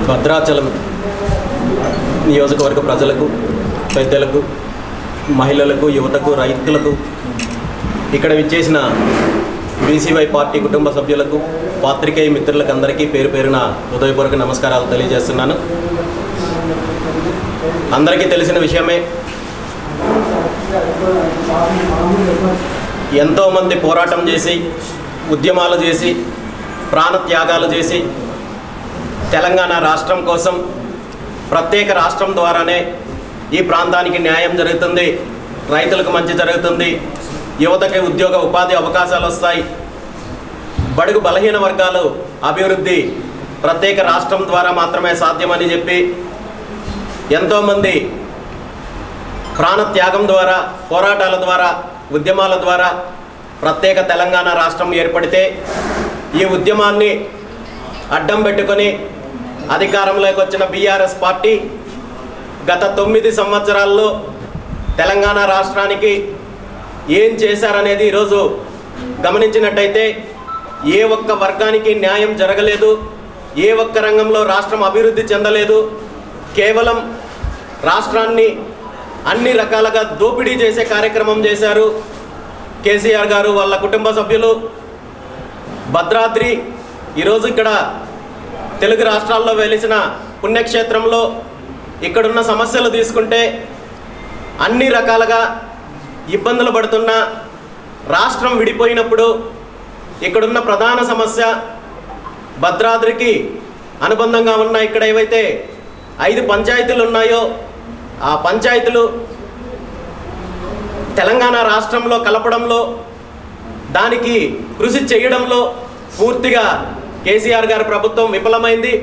భద్రాచలం నియోజకవర్గ ప్రజలకు పెద్దలకు మహిళలకు యువతకు రైతులకు ఇక్కడ విచ్చేసిన బీసీవై పార్టీ కుటుంబ సభ్యులకు పాత్రికేయ మిత్రులకు అందరికీ పేరు పేరున హృదయపూర్వక నమస్కారాలు తెలియజేస్తున్నాను అందరికీ తెలిసిన విషయమే ఎంతోమంది పోరాటం చేసి ఉద్యమాలు చేసి ప్రాణత్యాగాలు చేసి తెలంగాణ రాష్ట్రం కోసం ప్రత్యేక రాష్ట్రం ద్వారానే ఈ ప్రాంతానికి న్యాయం జరుగుతుంది రైతులకు మంచి జరుగుతుంది యువతకి ఉద్యోగ ఉపాధి అవకాశాలు వస్తాయి బడుగు బలహీన వర్గాలు అభివృద్ధి ప్రత్యేక రాష్ట్రం ద్వారా మాత్రమే సాధ్యమని చెప్పి ఎంతోమంది ప్రాణత్యాగం ద్వారా పోరాటాల ద్వారా ఉద్యమాల ద్వారా ప్రత్యేక తెలంగాణ రాష్ట్రం ఏర్పడితే ఈ ఉద్యమాన్ని అడ్డం పెట్టుకొని అధికారంలోకి వచ్చిన బీఆర్ఎస్ పార్టీ గత తొమ్మిది సంవత్సరాల్లో తెలంగాణ రాష్ట్రానికి ఏం చేశారనేది ఈరోజు గమనించినట్టయితే ఏ ఒక్క వర్గానికి న్యాయం జరగలేదు ఏ ఒక్క రంగంలో రాష్ట్రం అభివృద్ధి చెందలేదు కేవలం రాష్ట్రాన్ని అన్ని రకాలుగా దోపిడీ చేసే కార్యక్రమం చేశారు కేసీఆర్ గారు వాళ్ళ కుటుంబ సభ్యులు భద్రాద్రి ఈరోజు ఇక్కడ తెలుగు రాష్ట్రాల్లో వెలిసిన పుణ్యక్షేత్రంలో ఇక్కడున్న సమస్యలు తీసుకుంటే అన్ని రకాలుగా ఇబ్బందులు పడుతున్న రాష్ట్రం విడిపోయినప్పుడు ఇక్కడున్న ప్రధాన సమస్య భద్రాద్రికి అనుబంధంగా ఉన్న ఇక్కడ ఏవైతే ఐదు పంచాయతీలు ఉన్నాయో ఆ పంచాయతీలు తెలంగాణ రాష్ట్రంలో కలపడంలో దానికి కృషి చేయడంలో పూర్తిగా కేసీఆర్ గారి ప్రభుత్వం విఫలమైంది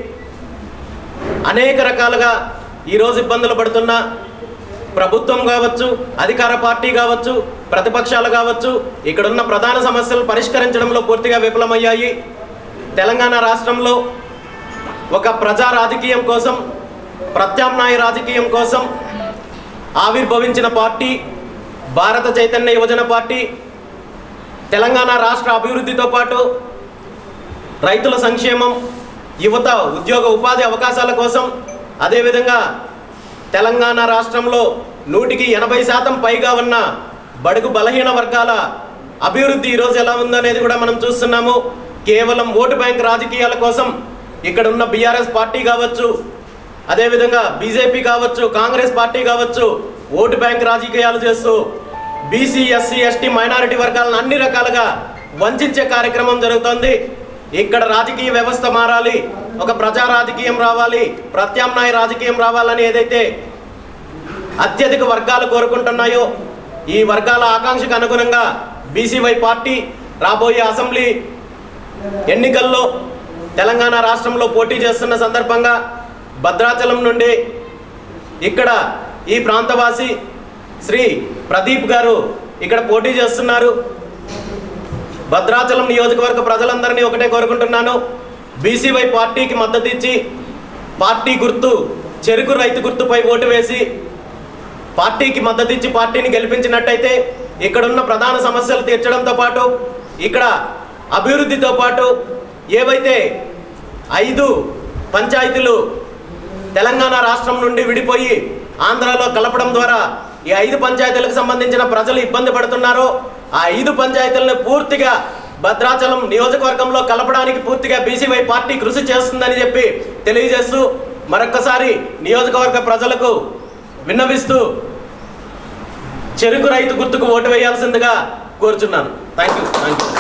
అనేక రకాలుగా ఈరోజు ఇబ్బందులు పడుతున్న ప్రభుత్వం కావచ్చు అధికార పార్టీ కావచ్చు ప్రతిపక్షాలు కావచ్చు ఇక్కడున్న ప్రధాన సమస్యలు పరిష్కరించడంలో పూర్తిగా విఫలమయ్యాయి తెలంగాణ రాష్ట్రంలో ఒక ప్రజా రాజకీయం కోసం ప్రత్యామ్నాయ రాజకీయం కోసం ఆవిర్భవించిన పార్టీ భారత చైతన్య యువజన పార్టీ తెలంగాణ రాష్ట్ర అభివృద్ధితో పాటు రైతుల సంక్షేమం యువత ఉద్యోగ ఉపాధి అవకాశాల కోసం అదేవిధంగా తెలంగాణ రాష్ట్రంలో నూటికి ఎనభై శాతం పైగా ఉన్న బడుగు బలహీన వర్గాల అభివృద్ధి ఈరోజు ఎలా ఉందనేది కూడా మనం చూస్తున్నాము కేవలం ఓటు బ్యాంక్ రాజకీయాల కోసం ఇక్కడ ఉన్న బీఆర్ఎస్ పార్టీ కావచ్చు అదేవిధంగా బీజేపీ కావచ్చు కాంగ్రెస్ పార్టీ కావచ్చు ఓటు బ్యాంక్ రాజకీయాలు చేస్తూ బీసీ ఎస్సీ ఎస్టీ మైనారిటీ వర్గాలను అన్ని రకాలుగా వంచే కార్యక్రమం జరుగుతోంది ఇక్కడ రాజకీయ వ్యవస్థ మారాలి ఒక ప్రజా రాజకీయం రావాలి ప్రత్యామ్నాయ రాజకీయం రావాలని ఏదైతే అత్యధిక వర్గాలు కోరుకుంటున్నాయో ఈ వర్గాల ఆకాంక్షకు అనుగుణంగా బీసీవై పార్టీ రాబోయే అసెంబ్లీ ఎన్నికల్లో తెలంగాణ రాష్ట్రంలో పోటీ చేస్తున్న సందర్భంగా భద్రాచలం నుండి ఇక్కడ ఈ ప్రాంతవాసి శ్రీ ప్రదీప్ గారు ఇక్కడ పోటీ చేస్తున్నారు భద్రాచలం నియోజకవర్గ ప్రజలందరినీ ఒకటే కోరుకుంటున్నాను బీసీవై పార్టీకి మద్దతు ఇచ్చి పార్టీ గుర్తు చెరుకు రైతు గుర్తుపై ఓటు వేసి పార్టీకి మద్దతు ఇచ్చి పార్టీని గెలిపించినట్టయితే ఇక్కడున్న ప్రధాన సమస్యలు తీర్చడంతో పాటు ఇక్కడ అభివృద్ధితో పాటు ఏవైతే ఐదు పంచాయతీలు తెలంగాణ రాష్ట్రం నుండి విడిపోయి ఆంధ్రాలో కలపడం ద్వారా ఈ ఐదు పంచాయతీలకు సంబంధించిన ప్రజలు ఇబ్బంది పడుతున్నారో ఆ ఐదు పంచాయతీలను పూర్తిగా భద్రాచలం నియోజకవర్గంలో కలపడానికి పూర్తిగా బీసీవై పార్టీ కృషి చేస్తుందని చెప్పి తెలియజేస్తూ మరొక్కసారి నియోజకవర్గ ప్రజలకు విన్నవిస్తూ చెరుకు రైతు గుర్తుకు ఓటు వేయాల్సిందిగా కోరుచున్నాను థ్యాంక్ యూ థ్యాంక్ యూ